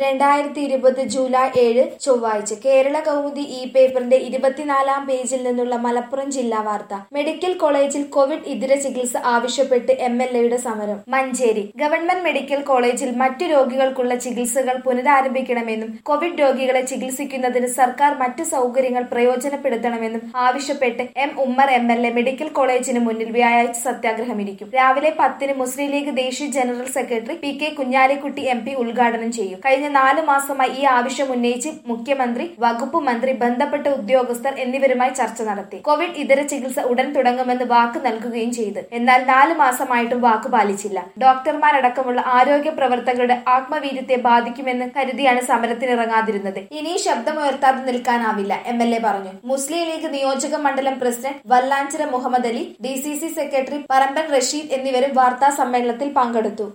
രണ്ടായിരത്തി ഇരുപത് ജൂലൈ ഏഴ് ചൊവ്വാഴ്ച കേരള കൗമുദി ഇ പേപ്പറിന്റെ ഇരുപത്തിനാലാം പേജിൽ നിന്നുള്ള മലപ്പുറം ജില്ലാ വാർത്ത മെഡിക്കൽ കോളേജിൽ കോവിഡ് ഇതര ചികിത്സ ആവശ്യപ്പെട്ട് എം എൽ എയുടെ സമരം മഞ്ചേരി ഗവൺമെന്റ് മെഡിക്കൽ കോളേജിൽ മറ്റു രോഗികൾക്കുള്ള ചികിത്സകൾ പുനരാരംഭിക്കണമെന്നും കോവിഡ് രോഗികളെ ചികിത്സിക്കുന്നതിന് സർക്കാർ മറ്റു സൗകര്യങ്ങൾ പ്രയോജനപ്പെടുത്തണമെന്നും ആവശ്യപ്പെട്ട് M Ummer M L A medical കോളേജിന് മുന്നിൽ വ്യാഴാഴ്ച സത്യാഗ്രഹമിരിക്കും രാവിലെ പത്തിന് മുസ്ലിം ലീഗ് ദേശീയ general secretary P K Kunhalikutty M P ഉദ്ഘാടനം ചെയ്യും കഴിഞ്ഞ നാല് മാസമായി ഈ ആവശ്യം ഉന്നയിച്ച് മുഖ്യമന്ത്രി വകുപ്പ് മന്ത്രി ബന്ധപ്പെട്ട ഉദ്യോഗസ്ഥർ എന്നിവരുമായി ചർച്ച നടത്തി കോവിഡ് ഇതര ചികിത്സ ഉടൻ തുടങ്ങുമെന്ന് വാക്ക് നൽകുകയും ചെയ്തു എന്നാൽ നാല് മാസമായിട്ടും വാക്ക് പാലിച്ചില്ല ഡോക്ടർമാരടക്കമുള്ള ആരോഗ്യ പ്രവർത്തകരുടെ ആത്മവീര്യത്തെ ബാധിക്കുമെന്ന് കരുതിയാണ് സമരത്തിനിറങ്ങാതിരുന്നത് ഇനി ശബ്ദമുയർത്താതെ നിൽക്കാനാവില്ല എം എൽ എ പറഞ്ഞു മുസ്ലിം ലീഗ് നിയോജക മണ്ഡലം president Vallanchira Muhammad Ali D C C secretary Parampan Rasheed എന്നിവരും വാർത്താ സമ്മേളനത്തിൽ പങ്കെടുത്തു